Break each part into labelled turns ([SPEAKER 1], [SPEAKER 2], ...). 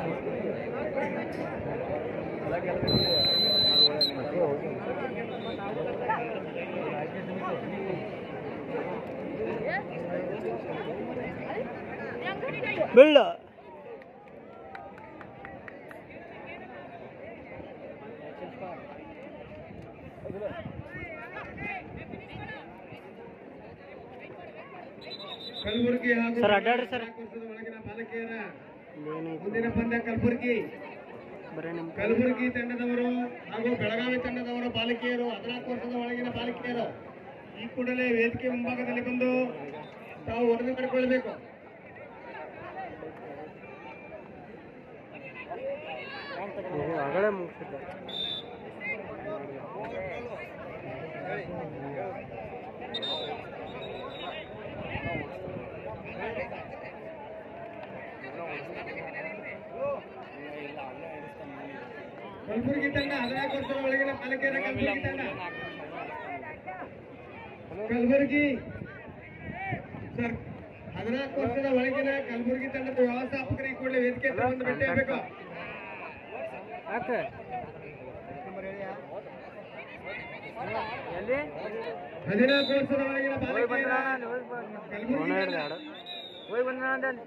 [SPEAKER 1] ಬೆಳ್ಳ
[SPEAKER 2] ಕಲಬುರಗಿ ಹಾಗೂ
[SPEAKER 1] sir, ಅಡ್ಡಾಡ್ರಿ sir.
[SPEAKER 2] ಕೋರ್ಸದ ಒಳಗಿನ ಬಾಲಕಿಯರ
[SPEAKER 1] ಏನೈತಿ
[SPEAKER 2] ಮುಂದಿನ ಪಂದ್ಯ ಕಲಬುರಗಿ
[SPEAKER 1] ಬರೀ ನಿಮ್ಮ
[SPEAKER 2] ಕಲಬುರಗಿ ತಂಡದವರು ಹಾಗೂ ಬೆಳಗಾವಿ ತಂಡದವರು ಬಾಲಕಿಯರು ಹದಿನಾಲ್ಕು ವರ್ಷದ ಒಳಗಿನ ಬಾಲಕಿಯರು ಈ ಕೂಡಲೇ ವೇದಿಕೆ ಮುಂಭಾಗದಲ್ಲಿ ಬಂದು ತಾವು ವರದಿ ಮಾಡಿಕೊಳ್ಳಬೇಕು
[SPEAKER 1] ಇದು ಆಗಲೇ ಮುಗಿಸಿದ್ದೆ
[SPEAKER 2] ಕಲಬುರಗಿ ತಂಡ ಹದಿನಾಲ್ಕು ವರ್ಷದ ಒಳಗಿನ ಬಾಲಕಿಯರ ಕಲಬುರಗಿ ತಂಡ ಕಲಬುರಗಿ ಸರ್ ಹದಿನಾಲ್ಕು ವರ್ಷದ ಒಳಗಿನ ಕಲಬುರಗಿ ತಂಡದ ವ್ಯವಸ್ಥಾಪಕರು ಈ ಕೂಡಲೇ ವೇದಿಕೆ ಹತ್ರ ಬಂದು ಭೇಟಿ ಆಗಬೇಕು
[SPEAKER 1] ಯಾಕೆ ಎಲ್ಲಿ
[SPEAKER 2] ಹದಿನಾಲ್ಕು ವರ್ಷದ ಒಳಗಿನ
[SPEAKER 1] ಹೋಗಿ
[SPEAKER 2] ಬಾಲಕಿಯರ
[SPEAKER 1] ಬಂದ
[SPEAKER 2] ಕಲಬುರಗಿ
[SPEAKER 1] ಫೋನ್ ಹಿಡ್ದೆ
[SPEAKER 2] ತಂಡ
[SPEAKER 1] ಆಡು ಹೋಗಿ ಬಂದ ಅಂದಲ್ಲಿ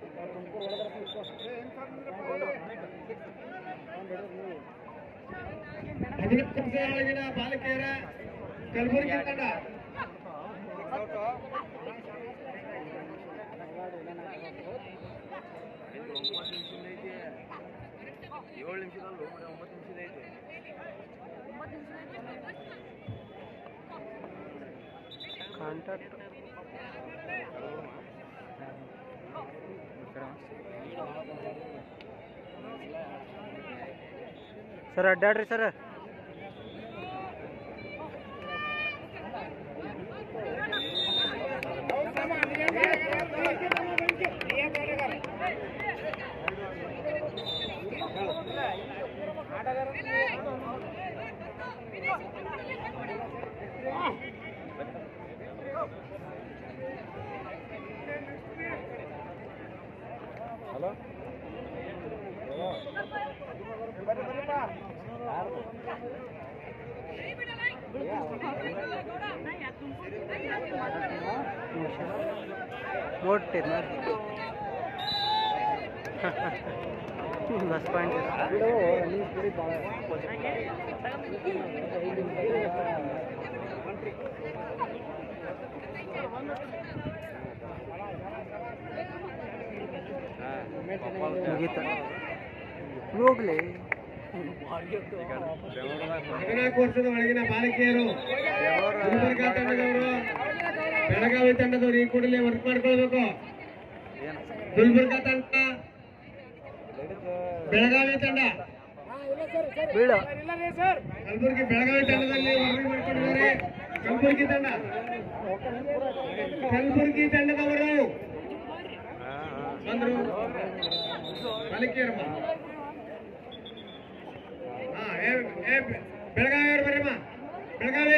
[SPEAKER 2] ಹದಿನೆಂಟು ವರ್ಷದ ಒಳಗಿನ ಬಾಲಕಿಯರ ಕಲಬುರಗಿ ತಂಡ
[SPEAKER 1] ಏಳು ನಿಮಿಷದಲ್ಲೂ ಒಂಬತ್ತು ನಿಮಿಷದ ಐತೆ ಕಾಂಟ್ಯಾಕ್ಟ್ ಸರ್ ಅಡ್ಡಾಡ್ರಿ ಸರ್ मोठे ना दस पॉइंट ಮುಗೀತ ಹೋಗ್ಲಿ
[SPEAKER 2] ಹದಿನಾಲ್ಕು ವರ್ಷದ ಒಳಗಿನ ಬಾಲಕಿಯರು ಗುಲ್ಬರ್ಗ ತಂಡದವರು ಬೆಳಗಾವಿ ತಂಡದವರು ಈ ಕೂಡಲೇ ವರ್ಕ್ ಮಾಡ್ಕೊಳ್ಬೇಕು ಗುಲ್ಬರ್ಗ ತಂಡ ಬೆಳಗಾವಿ ತಂಡ
[SPEAKER 1] ಬೀಳ
[SPEAKER 2] ಕಲಬುರಗಿ ಬೆಳಗಾವಿ ತಂಡದಲ್ಲಿ ವರದಿ ಮಾಡ್ಕೊಂಡಿದ್ದಾರೆ ಕಲಬುರಗಿ ತಂಡ ಕಲಬುರಗಿ ತಂಡದವರು ಬಂದ್ರು ಬಾಲಕಿಯರಮ್ಮ ಹಾ ಏ ಏ ಬೆಳಗಾವಿ ಅವ್ರು ಬರ್ರಮ್ಮ ಬೆಳಗಾವಿ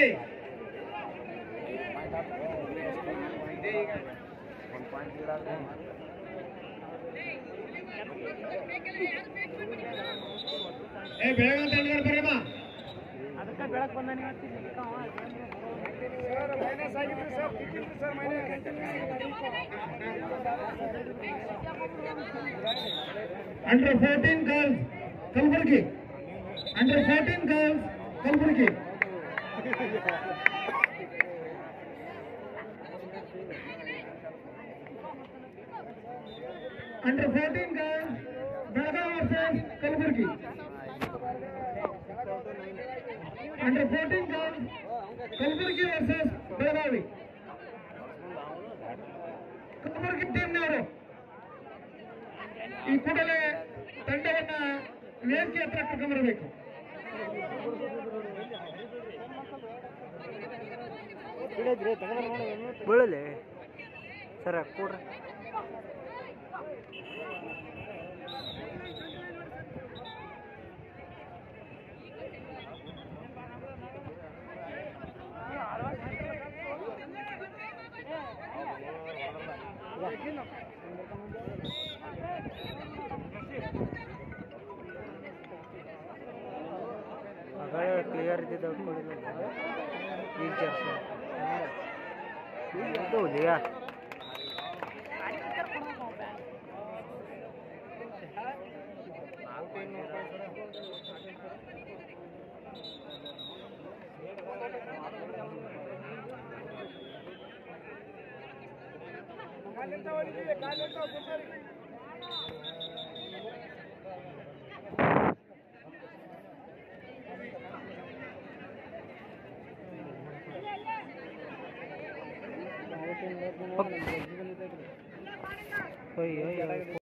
[SPEAKER 2] ಏ ಬೆಳಗಾವಿ ತಂಡದವ್ರು ಬರ್ರಮ್ಮ under fourteen girls Kalaburagi under fourteen girls Kalaburagi under fourteen girls Belagavi versus Kalaburagi under fourteen girls Kalaburagi versus Belagavi Kalaburagi ಟೀಮ್ನವರು ಈ ಕೂಡಲೇ ತಂಡವನ್ನ ವೇದಿಕೆ ಹತ್ರ ಕರ್ಕೊಂಡ್ಬರಬೇಕು
[SPEAKER 1] ಬೀಳಲಿ ಸರ ಕೊಡ್ರಿ ಎಲ್ಲಿ ದೊಡ್ಡ ಈಗ ಜರ್ಸಿ ಇದು ಹುಲಿಯ ಓಯ್ ಓಯ್ ಓಯ್